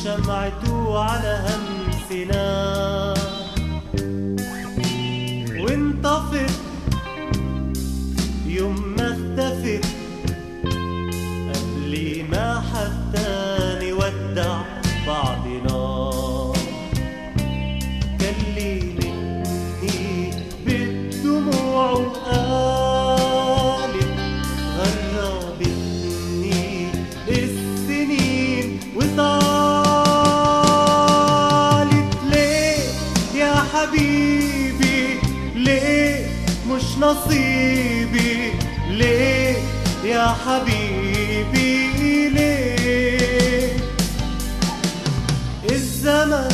شمعته على همسنا وانطفت يوم ما اختفت قبل ما حتى نودع بعضنا كلمتني بالدموع وقالت غربتني السنين وطالت ليه يا حبيبي ليه مش نصيبي ليه يا حبيبي ليه الزمن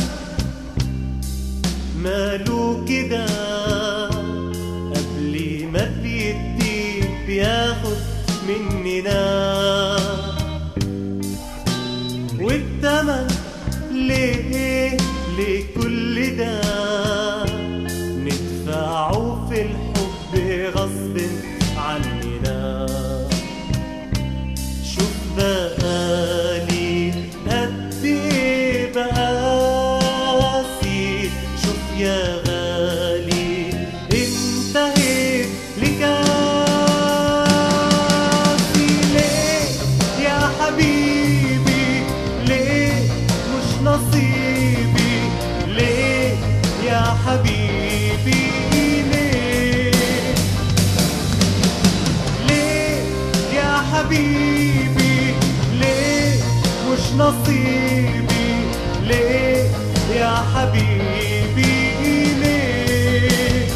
ماله كده قبل ما بيدي بياخد مننا والتمن ليه ليه كل ده ندفعه في الحب غصب عننا شوف بقالي قد ايه بقاسي شوف يا غالي انتهيت لكاسي ليه يا حبيبي ليه مش نصيبي ليه يا حبيبي ليه ليه يا حبيبي ليه مش نصيبي ليه يا حبيبي ليه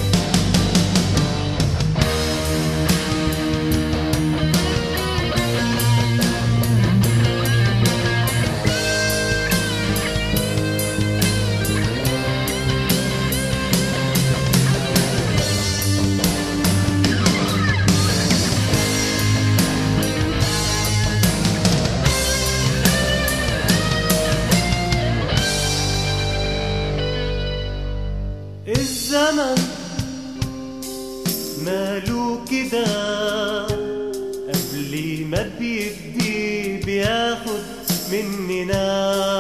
الزمن ماله كده قبل ما بيدي بياخد مننا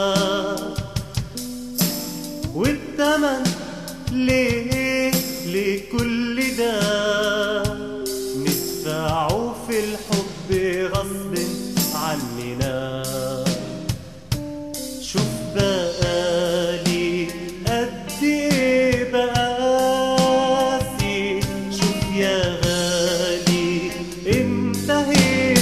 والتمن ليه ليه كل ده ندفعه في الحب غصب عننا شوف بقالي قد ايه بقاسي شوف يا غالي انتهيت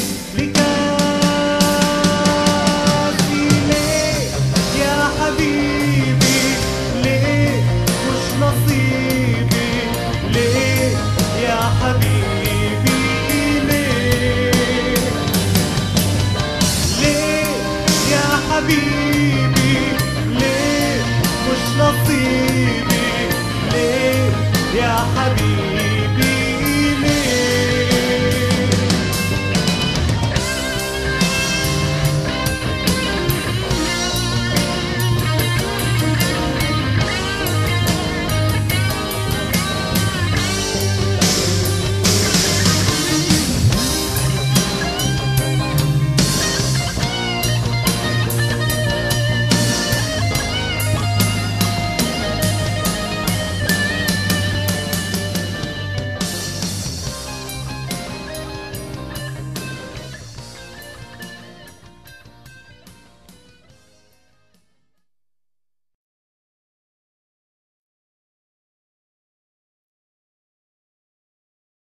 لكاسي ليه يا حبيبي ليه مش نصيبي ليه يا حبيبي ليه ليه يا حبيبي ليه مش نصيبي ليه يا حبيبي